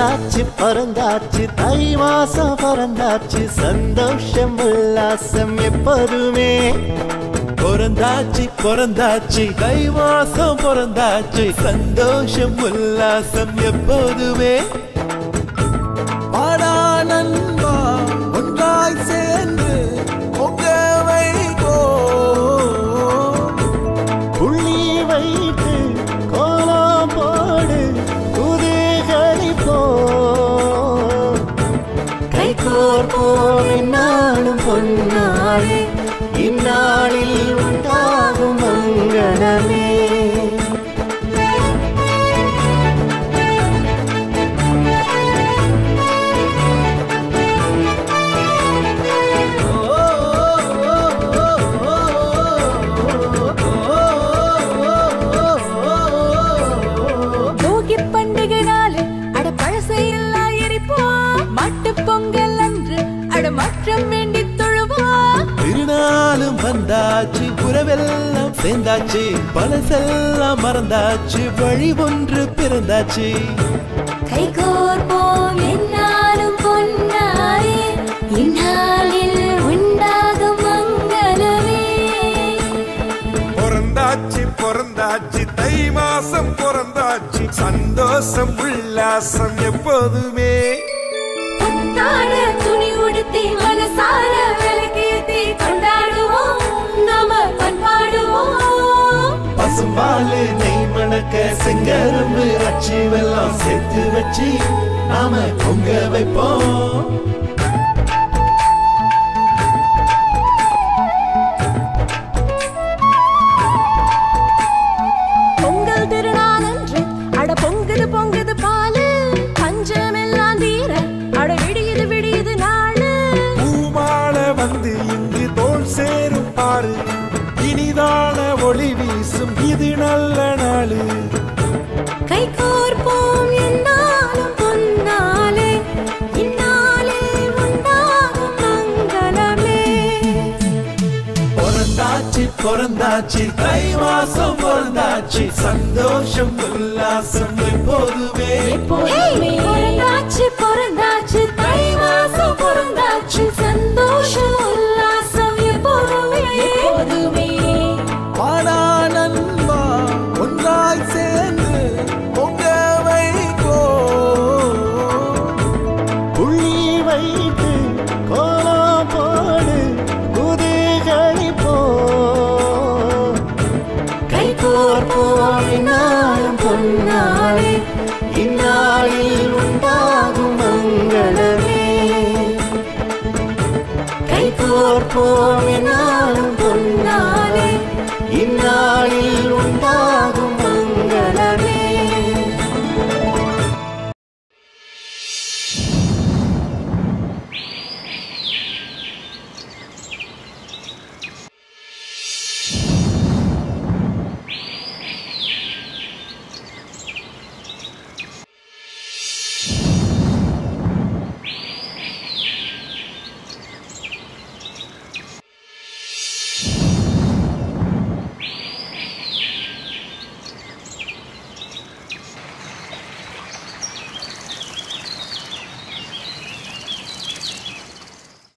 பிறந்தாச்சு பிறந்தாச்சு தை மாசம் பிறந்தாச்சு சந்தோஷம் உல்லாசம் எப்போதுமே பிறந்தாச்சு பிறந்தாச்சு தை மாசம் பிறந்தாச்சு சந்தோஷம் உல்லாசம் எப்போதுமே பாடா நண்பா ஒன்றாய் சேர்ந்து பொங்க வைகோ புள்ளி வைத்து கோலம் போடு குதிகளை போ கை கோர்ப்போம் இந்நாளும் பொன்னாளே இந்நாளில் உண்டாகும் மங்களமே போகி பண்டிகை நாளு அட பழசை எல்லாம் எரிப்போம் மாட்டு பொங்கல் அன்று அட மாற்றம் வேண்டி தொழுவோம் திருநாளும் வந்தாச்சு உறவெல்லாம் சேர்ந்தாச்சு பழசெல்லாம் மறந்தாச்சு வழி ஒன்று பிறந்தாச்சு கை கோர்ப்போம் என்னாலும் பொன்னாரே இந்நாளில் உண்டாகும் மங்களமே பிறந்தாச்சு பிறந்தாச்சு தை மாசம் பிறந்தாச்சு சந்தோஷம் உல்லாசம் எப்போதுமே புத்தாட துணி உடுத்தி மனசார விளக்கேத்தி கொண்டாடுவோம் நாம பண்பாடுவோம் பசும்பாலு நெய் மணக்க செங்கரும்பு அச்சு வெல்லாம் சேர்த்து வச்சு நாம பொங்க வைப்போம் பொங்கல் திருநாளன்று அட பொங்குது பொங்குது பாலு பஞ்சமெல்லாம் தீர அட விடியுது விடியுது நாளு பூமால வந்து இங்கு தோல் சேரும் பாரு இனிதான ஒளி வீசும் இது நல்ல நாளு கை கோர்ப்போம் என்னாலும் பொன்னாலே இந்நாளே உண்டாகும் மங்களமே பிறந்தாச்சு பிறந்தாச்சு தை மாசம் பிறந்தாச்சு சந்தோஷம் உல்லாசம் எப்போதுமே பிறந்தாச்சு பிறந்தாச்சு தை மாசம் பிறந்தாச்சு சந்தோஷம் உல்லாசம் எப்போதுமே எப்போதுமே பாடா நண்பா ஒன்றாய் சேர்ந்து பொங்க வைகோ புள்ளி வைத்து கோலம் போடு குதிகளை போ கை கோர்ப்போம் இந்நாளும் பொன்னாளே இந்நாளில் உண்டாகும் மங்களமே கை கோர்ப்போம் இந்நாளும்